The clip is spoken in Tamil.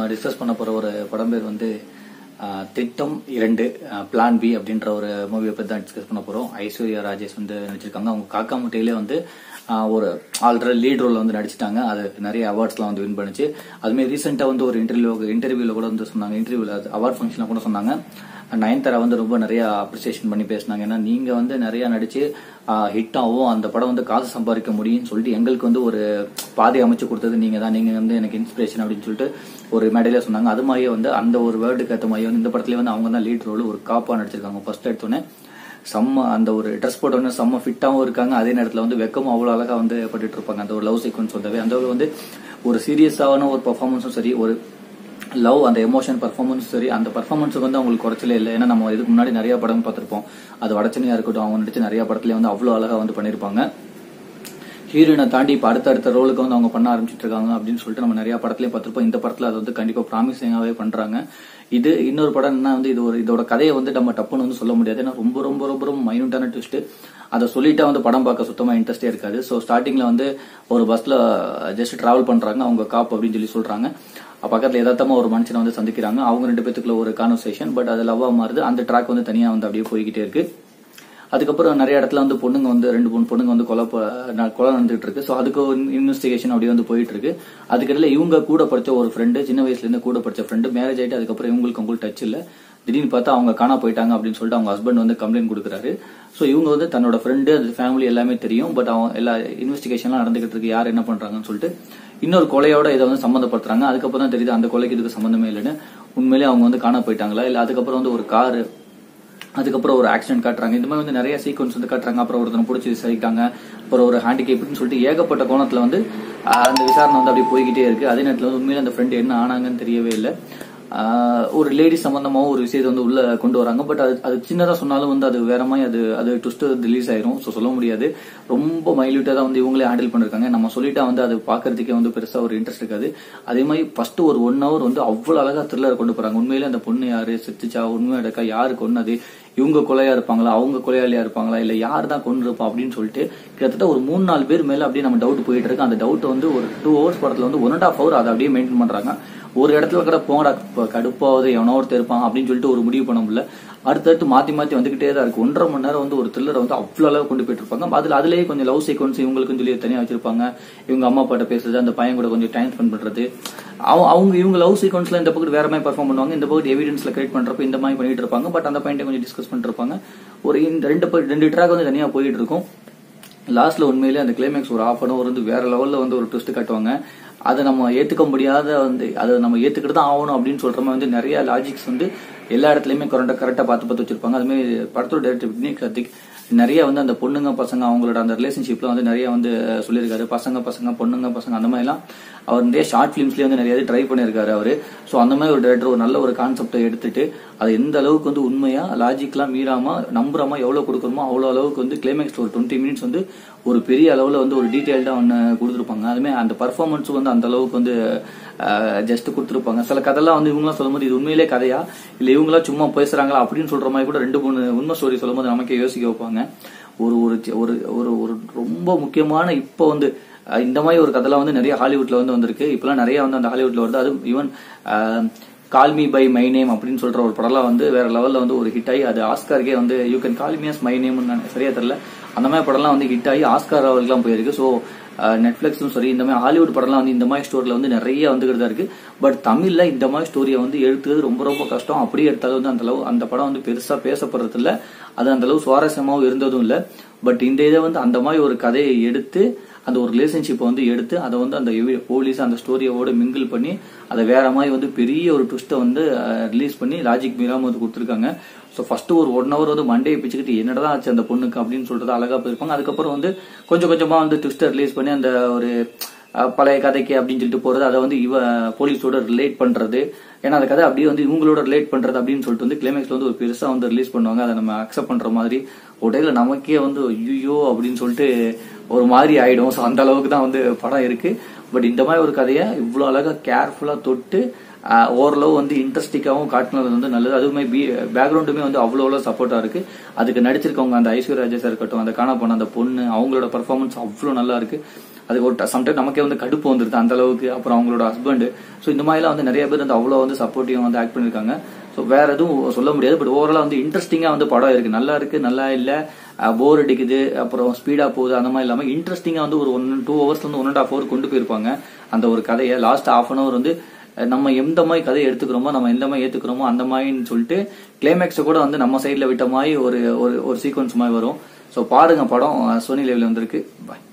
டிஸ்கஸ் பண்ண போற ஒரு படம் பேர் வந்து ஆஹ், திட்டம் இரண்டு பிளான் பி அப்படின்ற ஒரு மூவியை பத்தி தான் டிஸ்கஸ் பண்ண போறோம் ஐஸ்வர்யா ராஜேஷ் வந்து நடிச்சிருக்காங்க அவங்க காக்கா முட்டையிலே வந்து ஆஹ், ஒரு ஆல்ரெடி லீட் ரோல்ல வந்து நடிச்சிட்டாங்க அது நிறைய அவார்ட்ஸ்லாம் வந்து வின் பண்ணுச்சு அதுமாதிரி ரீசெண்டா வந்து ஒரு இன்டர்வியூ இன்டர்வியூல கூட வந்து சொன்னாங்க இன்டர்வியூல அவார்ட் ஃபங்க்ஷன்ல கூட சொன்னாங்க நயன்தாரா வந்து ரொம்ப நிறைய அப்ரிசியேஷன் பண்ணி பேசினாங்க ஏன்னா நீங்க வந்து நிறைய நடிச்சு ஹிட் ஆகும் அந்த படம் வந்து காசு சம்பாதிக்க முடியும்னு சொல்லிட்டு எங்களுக்கு வந்து ஒரு பாதை அமைச்சு கொடுத்தது நீங்க தான் நீங்க வந்து எனக்கு இன்ஸ்பிரேஷன் அப்படின்னு சொல்லிட்டு ஒரு மேடையில சொன்னாங்க அது மாதிரியே வந்து அந்த ஒரு வேர்டுக்கு ஏற்ற மாதிரியே வந்து இந்த படத்துல வந்து அவங்க தான் லீட் ரோல் ஒரு காப்பா நடிச்சிருக்காங்க ஃபர்ஸ்ட் எடுத்தோன்னே செம்ம அந்த ஒரு ட்ரெஸ் போட்டோன்னே செம்ம ஃபிட்டாகவும் இருக்காங்க அதே நேரத்தில் வந்து வெக்கமும் அவ்வளோ அழகா வந்து பட்டுட்டு இருப்பாங்க அந்த ஒரு லவ் சீக்வன்ஸ் வந்தவே அந்த ஒரு வந்து ஒரு சீரியஸான ஒரு பர்ஃபார்மன்ஸும் சரி ஒரு லவ் அந்த எமோஷன் பர்ஃபார்மன்ஸ் சரி அந்த பர்ஃபார்மன்ஸுக்கு வந்து அவங்களுக்கு குறைச்சலே இல்லை ஏன்னா நம்ம இதுக்கு முன்னாடி நிறைய படம் பார்த்திருப்போம் அது வடச்சனையா இருக்கட்டும் அவங்க நடிச்ச நிறைய படத்துல வந்து அவ்வளோ அழகா வந்து பண்ணியிருப்பாங்க ஹீரோயினை தாண்டி இப்போ அடுத்தடுத்த ரோலுக்கு வந்து அவங்க பண்ண ஆரம்பிச்சிட்டு இருக்காங்க அப்படின்னு சொல்லிட்டு நம்ம நிறைய படத்துலயும் பார்த்திருப்போம் இந்த படத்துல அது வந்து கண்டிப்பா ப்ராமிசிங்காவே பண்றாங்க இது இன்னொரு படம் என்ன வந்து இது ஒரு இதோட கதையை வந்து நம்ம டப்புன்னு வந்து சொல்ல முடியாது ஏன்னா ரொம்ப ரொம்ப ரொம்ப ரொம்ப மைனூட்டான ட்விஸ்ட் அதை சொல்லிட்டா வந்து படம் பார்க்க சுத்தமா இன்ட்ரெஸ்டே இருக்காது ஸோ ஸ்டார்டிங்ல வந்து ஒரு பஸ்ல ஜஸ்ட் டிராவல் பண்றாங்க அவங்க காப் அப்படின்னு சொல்லி சொல்றாங்க பக்கத்துல எதார்த்தமா ஒரு மனுஷனை வந்து சந்திக்கிறாங்க அவங்க ரெண்டு பேத்துக்குள்ள ஒரு கான்வர்சேஷன் பட் அது லவ்வா மாறுது அந்த ட்ராக் வந்து தனியா வந்து அப்படியே போய்கிட்டே இருக்கு அதுக்கப்புறம் நிறைய இடத்துல வந்து பொண்ணுங்க வந்து ரெண்டு மூணு பொண்ணுங்க வந்து கொலை ப- ந- கொலை நடந்துட்டு இருக்கு ஸோ அதுக்கு இன்வெஸ்டிகேஷன் அப்படியே வந்து போயிட்டு இருக்கு அதுக்கிடையில இவங்க கூட படிச்ச ஒரு ஃப்ரெண்டு சின்ன வயசுல இருந்து கூட படிச்ச ஃப்ரெண்டு மேரேஜ் ஆயிட்டு அதுக்கப்புறம் இவங்களுக்கு உங்களுக்கு டச் இல்ல திடீர்னு பார்த்தா அவங்க காணா போயிட்டாங்க அப்படின்னு சொல்லிட்டு அவங்க ஹஸ்பண்ட் வந்து கம்ப்ளைண்ட் கொடுக்குறாரு ஸோ இவங்க வந்து தன்னோட ஃப்ரெண்டு அது ஃபேமிலி எல்லாமே தெரியும் பட் அவன் எல்லா இன்வெஸ்டிகேஷன்லாம் நடந்துகிட்டு இருக்கு யார் என்ன பண்றாங்கன்னு சொல்லிட்டு இன்னொரு கொலையோட இதை வந்து சம்மந்தப்படுத்துறாங்க அதுக்கப்புறம் தான் தெரியுது அந்த கொலைக்கு இதுக்கு சம்மந்தமே இல்லைன்னு உண்மையிலேயே அவங்க வந்து காணா போயிட்டாங்களா இல்ல அதுக்கப்புறம் வந்து ஒரு காரு அதுக்கப்புறம் ஒரு ஆக்சிடென்ட் காட்டுறாங்க இந்த மாதிரி வந்து நிறைய சீக்வன்ஸ் வந்து காட்டுறாங்க அப்புறம் ஒருத்தனை பிடிச்சி விசாரிக்காங்க அப்புறம் ஒரு ஹேண்டிகேப்னு சொல்லிட்டு ஏகப்பட்ட கோணத்துல வந்து ஆஹ், அந்த விசாரணை வந்து அப்படியே போய்கிட்டே இருக்கு அதே நேரத்தில் வந்து உண்மையில அந்த ஃப்ரெண்ட் என்ன ஆனாங்கன்னு தெரியவே இல்லை ஆஹ், ஒரு லேடி சம்பந்தமாவும் ஒரு விஷயத்தை வந்து உள்ள கொண்டு வராங்க பட் அது அது சின்னதா சொன்னாலும் வந்து அது வேற மாதிரி அது அது ட்விஸ்ட் ரிலீஸ் ஆயிரும் ஸோ சொல்ல முடியாது ரொம்ப மைல்யூட்டா தான் வந்து இவங்களே ஹேண்டில் பண்ணிருக்காங்க நம்ம சொல்லிட்டா வந்து அது பாக்குறதுக்கே வந்து பெருசா ஒரு இன்ட்ரெஸ்ட் இருக்காது அதே மாதிரி ஃபர்ஸ்ட் ஒரு ஒன் ஹவர் வந்து அவ்வளவு அழகா த்ரில்லர் கொண்டு போறாங்க உண்மையிலே அந்த பொண்ணு யாரு செத்துச்சா உண்மை எடுக்கா யாரு கொன்னது இவங்க கொலையா இருப்பாங்களா அவங்க கொலையாளியா இருப்பாங்களா இல்ல யார் தான் கொண்டு இருப்பா அப்படின்னு சொல்லிட்டு கிட்டத்தட்ட ஒரு மூணு நாலு பேர் மேல அப்படியே நம்ம டவுட் போயிட்டு இருக்கு அந்த டவுட் வந்து ஒரு டூ ஹவர்ஸ் படத்துல வந்து ஒன் அண்ட் ஆஃப் ஹவர் அதை அப்படியே மெயின்டைன் பண்றாங்க ஒரு இடத்துல கூட போங்கடா இப்ப கடுப்பாவது எவனோ ஒருத்தர் இருப்பான் அப்படின்னு சொல்லிட்டு ஒரு முடிவு பண்ண முடியல அடுத்தடுத்து மாத்தி மாத்தி வந்துகிட்டே தான் இருக்கு ஒன்றரை மணி நேரம் வந்து ஒரு த்ரில்லரை வந்து அவ்வளவு அளவு கொண்டு போயிட்டு இருப்பாங்க அதுல அதுலயே கொஞ்சம் லவ் சீக்வன்ஸ் இவங்களுக்குன்னு சொல்லி தனியா வச்சிருப்பாங்க இவங்க அம்மா அப்பாட்ட பேசுறது அந்த பையன் கூட கொஞ்சம் டைம் ஸ்பெண்ட் பண்றது அவ- அவங்க இவங்க லவ் சீக்வன்ஸ்ல இந்த பக்கம் வேற மாதிரி பெர்ஃபார்ம் பண்ணுவாங்க இந்த பக்கம் எவிடன்ஸ்ல கிரியேட் பண்றப்ப இந்த மாதிரி பண்ணிட்டு இருப்பாங்க பட் அந்த பையன் கொஞ்சம் டிஸ்கஸ் பண்ணிட்டு இருப்பாங்க ஒரு இந்த ரெண்டு ப- ரெண்டு ட்ராக் வந்து தனியா போயிட்டு இருக்கும் லாஸ்ட்ல உண்மையிலே அந்த கிளைமேக்ஸ் ஒரு ஆஃப் அன் அவர் வந்து வேற லெவல்ல வந்து ஒரு ட்விஸ்ட் காட்டுவாங்க அதை நம்ம ஏத்துக்க முடியாத வந்து அதை நம்ம ஏத்துக்கிட்டு தான் ஆகணும் அப்படின்னு சொல்ற மாதிரி வந்து நிறைய லாஜிக்ஸ் வந்து எல்லா இடத்துலயுமே கரெக்டா கரெக்டா பார்த்து பார்த்து வச்சிருப்பாங்க அதுமாதிரி படத்தோட டேரக்டர் விக்னேஷ் கார்த்திக் நிறைய வந்து அந்த பொண்ணுங்க பசங்க அவங்களோட அந்த ரிலேஷன்ஷிப்ல வந்து நிறைய வந்து சொல்லியிருக்காரு பசங்க பசங்க பொண்ணுங்க பசங்க அந்த மாதிரிலாம் அவர் நிறைய ஷார்ட் ஃபிலிம்ஸ்லயே வந்து நிறைய ட்ரை பண்ணியிருக்காரு அவரு ஸோ அந்த மாதிரி ஒரு டேரக்டர் ஒரு நல்ல ஒரு கான்செப்டை எடுத்துட்டு அது எந்த அளவுக்கு வந்து உண்மையா லாஜிக்லாம் மீறாம நம்புறமா எவ்வளவு கொடுக்கணுமோ அவ்வளவு அளவுக்கு வந்து கிளைமேக்ஸ் ஒரு டுவெண்ட்டி மினிட்ஸ் வந்து ஒரு பெரிய அளவுல வந்து ஒரு டீடைல்டா ஒன்று கொடுத்துருப்பாங்க அதுமே அந்த பர்ஃபார்மன்ஸும் வந்து அந்த அளவுக்கு வந்து ஜஸ்ட் கொடுத்துருப்பாங்க சில கதைலாம் வந்து இவங்களாம் சொல்லும்போது இது உண்மையிலே கதையா இல்ல இவங்களா சும்மா பேசுறாங்களா அப்படின்னு சொல்ற மாதிரி கூட ரெண்டு மூணு உண்மை ஸ்டோரி சொல்லும்போது நமக்கே யோசிக்க வைப்பாங்க ஒரு ஒரு சி- ஒரு ஒரு ஒரு ரொம்ப முக்கியமான இப்போ வந்து அஹ், இந்த மாதிரி ஒரு கதைலாம் வந்து நிறைய ஹாலிவுட்ல வந்து வந்திருக்கு இப்பெல்லாம் நிறைய வந்து அந்த ஹாலிவுட்ல வருது அது even call me by my name அப்படின்னு சொல்ற ஒரு படம்லாம் வந்து வேற லெவல்ல வந்து ஒரு ஹிட் ஆகி அது ஆஸ்காருக்கே வந்து you can call me my நேம்னு சரியா தெரியல அந்த மாதிரி படம்லாம் வந்து ஹிட் ஆகி ஆஸ்கார் அவர்களுக்குலாம் போயிருக்கு ஸோ நெட்ஃபிளிக்ஸும் சரி இந்த மாதிரி ஹாலிவுட் படம்லாம் வந்து இந்த மாதிரி ஸ்டோரியில் வந்து நிறைய வந்துகிட்டு தான் இருக்கு பட் தமிழ்ல இந்த மாதிரி ஸ்டோரியை வந்து எடுத்தது ரொம்ப ரொம்ப கஷ்டம் அப்படியே எடுத்தாலும் வந்து அந்த அளவு அந்த படம் வந்து பெருசா பேசப்படுறது இல்ல அது அந்த அளவு சுவாரஸ்யமாகவும் இருந்ததும் இல்ல பட் இந்த இதை வந்து அந்த மாதிரி ஒரு கதையை எடுத்து அந்த ஒரு ரிலேஷன்ஷிப்பை வந்து எடுத்து அதை வந்து அந்த போலீஸ் அந்த ஸ்டோரியோட மிங்கிள் பண்ணி அதை வேற மாதிரி வந்து பெரிய ஒரு ட்விஸ்ட்டை வந்து ரிலீஸ் பண்ணி லாஜிக் மீறாம வந்து கொடுத்துருக்காங்க ஸோ ஃபர்ஸ்ட் ஒரு ஒன் ஹவர் வந்து மண்டையை பிச்சுக்கிட்டு என்னடா ஆச்சு அந்த பொண்ணுக்கு அப்படின்னு சொல்றது அழகா போயிருப்பாங்க அதுக்கப்புறம் வந்து கொஞ்சம் கொஞ்சமா வந்து ட்விஸ்ட்டை ரிலீஸ் பண்ணி அந்த ஒரு அஹ், பழைய கதைக்கு அப்படின்னு சொல்லிட்டு போறது அதை வந்து இவ போலீஸோட ரிலேட் பண்றது ஏன்னா அந்த கதை அப்படியே வந்து இவங்களோட ரிலேட் பண்றது அப்படின்னு சொல்லிட்டு வந்து கிளைமேக்ஸ்ல வந்து ஒரு பெருசா வந்து ரிலீஸ் பண்ணுவாங்க அதை நம்ம அக்செப்ட் பண்ற மாதிரி உடையில நமக்கே வந்து ஐயோ அப்படின்னு சொல்லிட்டு ஒரு மாதிரி ஆயிடும் ஸோ அந்த அளவுக்கு தான் வந்து படம் இருக்கு பட் இந்த மாதிரி ஒரு கதையை இவ்வளவு அழகா கேர்ஃபுல்லா தொட்டு ஆஹ், ஓரளவு வந்து இன்ட்ரெஸ்டிங்காகவும் காட்டினது வந்து நல்லது அதுவுமே பேக்ரவுண்டுமே வந்து அவ்வளோ அவ்வளோ சப்போர்ட்டா இருக்கு அதுக்கு நடிச்சிருக்கவங்க அந்த ஐஸ்வர்யா ராஜேஷா இருக்கட்டும் அந்த காண போன அந்த பொண்ணு அவங்களோட பர்ஃபார்மன்ஸ் அவ்வளோ நல்லா இருக்கு அது ஒரு சம்டைம் நமக்கே வந்து கடுப்பு வந்துருது அந்த அளவுக்கு அப்புறம் அவங்களோட ஹஸ்பண்ட் ஸோ இந்த மாதிரிலாம் வந்து நிறைய பேர் வந்து அவ்வளோ வந்து சப்போர்ட்டிவ் வந்து ஆக்ட் பண்ணியிருக்காங்க ஸோ வேற எதுவும் சொல்ல முடியாது பட் ஓவராலாக வந்து இன்ட்ரெஸ்டிங்காக வந்து படம் இருக்கு நல்லா இருக்கு நல்லா இல்லை போர் அடிக்குது அப்புறம் ஸ்பீடா போகுது அந்த மாதிரி இல்லாமல் இன்ட்ரெஸ்டிங்காக வந்து ஒரு ஒன் டூ ஹவர்ஸ் வந்து ஒன் அண்ட் ஹாஃப் ஹவர் கொண்டு போயிருப்பாங்க அந்த ஒரு கதையை லாஸ்ட் ஹாஃப் அன் ஹவர் வந்து நம்ம எந்த மாதிரி கதையை எடுத்துக்கிறோமோ நம்ம எந்த மாதிரி ஏத்துக்கிறோமோ அந்த மாதிரின்னு சொல்லிட்டு கிளைமேக்ஸை கூட வந்து நம்ம சைடில் விட்ட மாதிரி ஒரு ஒரு ஒரு சீக்வன்ஸ் மாதிரி வரும் ஸோ பாருங்க படம் சோனி லேவில் வந்திருக்கு பாய்